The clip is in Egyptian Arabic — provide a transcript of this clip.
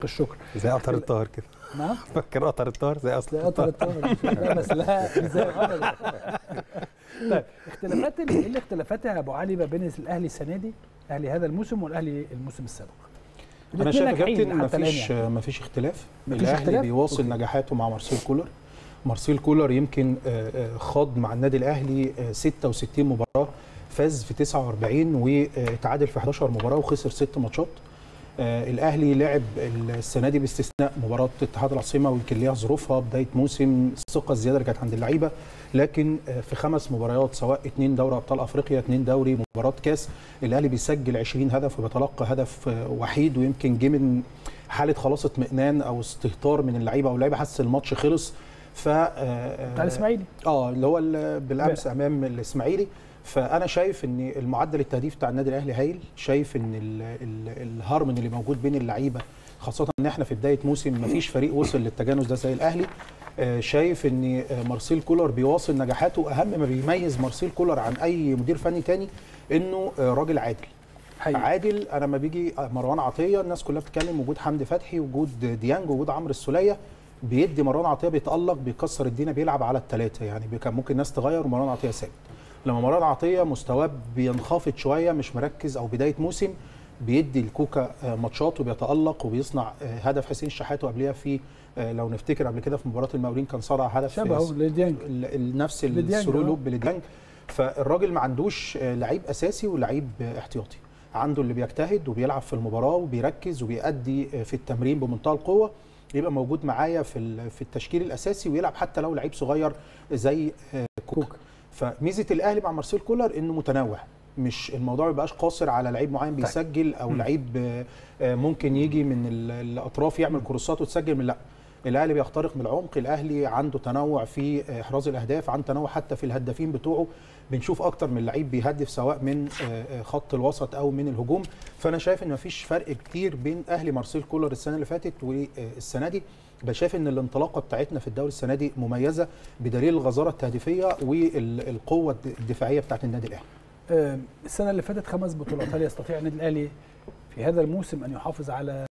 الشكر زي قطر الطاهر كده نعم فاكر قطر الطاهر زي اصل زي قطر الطاهر لا بس لا زي غلط طيب اختلافات ال- ايه الاختلافات يا ابو علي ما بين الاهلي السنه دي اهلي هذا الموسم والاهلي الموسم السابق انا الاتنين شايف يا ناجحين كابتن حتى الآن مفيش يعني. مفيش اختلاف مفيش الاهلي اختلاف؟ بيواصل أوكي. نجاحاته مع مارسيل كولر مارسيل كولر يمكن آه، آه، خاض مع النادي الاهلي آه، 66 مباراه فاز في 49 وتعادل في 11 مباراه وخسر 6 ماتشات آه، الاهلي لعب السنه دي باستثناء مباراه اتحاد العاصمه ويمكن ليها ظروفها بدايه موسم الثقه الزياده اللي كانت عند اللعيبه لكن آه، في خمس مباريات سواء اثنين دوري ابطال افريقيا اثنين دوري مباراه كاس الاهلي بيسجل 20 هدف وبيتلقى هدف آه، وحيد ويمكن جه من حاله خلاص اطمئنان او استهتار من اللعيبه او اللعيبه حس الماتش خلص ف آه، بتاع الاسماعيلي اه اللي هو ال- بالامس امام الاسماعيلي فانا شايف ان المعدل التهديف بتاع النادي الاهلي هايل شايف ان ال- ال- الهارمون اللي موجود بين اللعيبه خاصه ان احنا في بدايه موسم ما فيش فريق وصل للتجانس ده زي الاهلي آه، شايف ان آه، مارسيل كولر بيواصل نجاحاته اهم ما بيميز مارسيل كولر عن اي مدير فني تاني انه آه، راجل عادل حقيقي عادل انا لما بيجي مروان عطيه الناس كلها بتتكلم وجود حمدي فتحي وجود ديانج وجود عمرو السوليه بيدي مروان عطيه بيتالق بيكسر الدنيا بيلعب على الثلاثه يعني بي- كان ممكن الناس تغير ومروان عطيه ثابت لما مروان عطيه مستواه بينخفض شويه مش مركز او بدايه موسم بيدي الكوكا آه، ماتشات وبيتالق وبيصنع آه، هدف حسين شحات وقبلها في آه، لو نفتكر قبل كده في مباراه المقاولين كان صنع هدف شبهه لديانج ال- ال- نفس لديانج، الثرو آه. لوب لديانج فالراجل ما عندوش آه، لعيب اساسي ولعيب آه، احتياطي عنده اللي بيجتهد وبيلعب في المباراه وبيركز وبيأدي آه، في التمرين بمنتهى القوه يبقى موجود معايا في ال- في التشكيل الاساسي ويلعب حتى لو لعيب صغير زي آه، كوكا فميزه الاهلي مع مارسيل كولر انه متنوع مش الموضوع ما بيبقاش قاصر على لعيب معين بيسجل او لعيب آه، آه، ممكن يجي من ال- الاطراف يعمل كروسات وتسجل من لا الاهلي بيخترق من العمق الاهلي عنده تنوع في احراز الاهداف عنده تنوع حتى في الهدافين بتوعه بنشوف اكتر من لعيب بيهدف سواء من آه، آه، خط الوسط او من الهجوم فانا شايف ان مفيش فرق كتير بين اهلي مارسيل كولر السنه اللي فاتت والسنه دي بقى شايف ان الانطلاقه بتاعتنا في الدوري السنه دي مميزه بدليل الغزاره التهديفيه والقوه الدفاعيه بتاعت النادي الاهلي آه، السنه اللي فاتت خمس بطولات هل يستطيع النادي الاهلي في هذا الموسم ان يحافظ على